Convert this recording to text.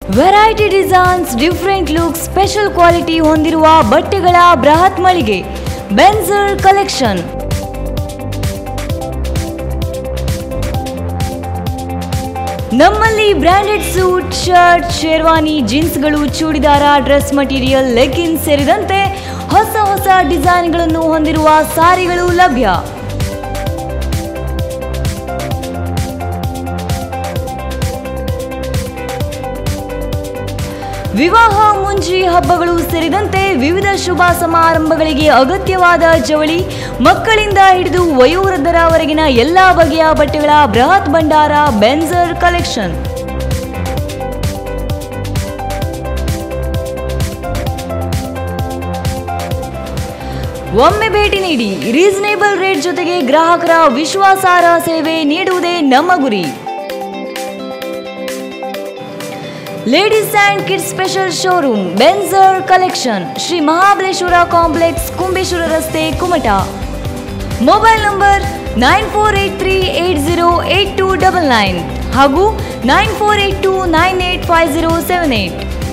variety designs different look special quality ಹೊಂದಿರುವ ಬಟ್ಟೆಗಳ ಬೃಹತ್ ಮಳಿಗೆ ಬೆನ್ಸರ್ ಕಲೆಕ್ಷನ್ ನಮ್ಮಲ್ಲಿ ಬ್ರಾಂಡೆಡ್ ಸೂಟ್ ಶರ್ಟ್ ಶೇರ್ವಾನಿ ಜೀನ್ಸ್ಗಳು ಚೂಡಿದಾರ ಡ್ರೆಸ್ ಮಟೀರಿಯಲ್ ಲೆಗಿನ್ಸ್ ಸೇರಿದಂತೆ ಹೊಸ ಹೊಸ ಡಿಸೈನ್ಗಳನ್ನು ಹೊಂದಿರುವ ಸಾರಿಗಳು ಲಭ್ಯ ವಿವಾಹ ಮುಂಜಿ ಹಬ್ಬಗಳು ಸೇರಿದಂತೆ ವಿವಿಧ ಶುಭ ಸಮಾರಂಭಗಳಿಗೆ ಅಗತ್ಯವಾದ ಜವಳಿ ಮಕ್ಕಳಿಂದ ಹಿಡಿದು ವಯೋವೃದ್ಧರವರೆಗಿನ ಎಲ್ಲಾ ಬಗೆಯ ಬಟ್ಟೆಗಳ ಬೃಹತ್ ಭಂಡಾರ ಬೆನ್ಸರ್ ಕಲೆಕ್ಷನ್ ಒಮ್ಮೆ ಭೇಟಿ ನೀಡಿ ರೀಸನೇಬಲ್ ರೇಟ್ ಜೊತೆಗೆ ಗ್ರಾಹಕರ ವಿಶ್ವಾಸಾರ್ಹ ಸೇವೆ ನೀಡುವುದೇ ನಮ್ಮ ಗುರಿ ladies and kids special showroom Benser collection Shri Mahabaleshwar complex Kumbeshwar ರಸ್ತೆ Kumta mobile number nine four eight three eight zero eight two double nine ಹಾಗೂ nine four eight two nine eight five zero seven eight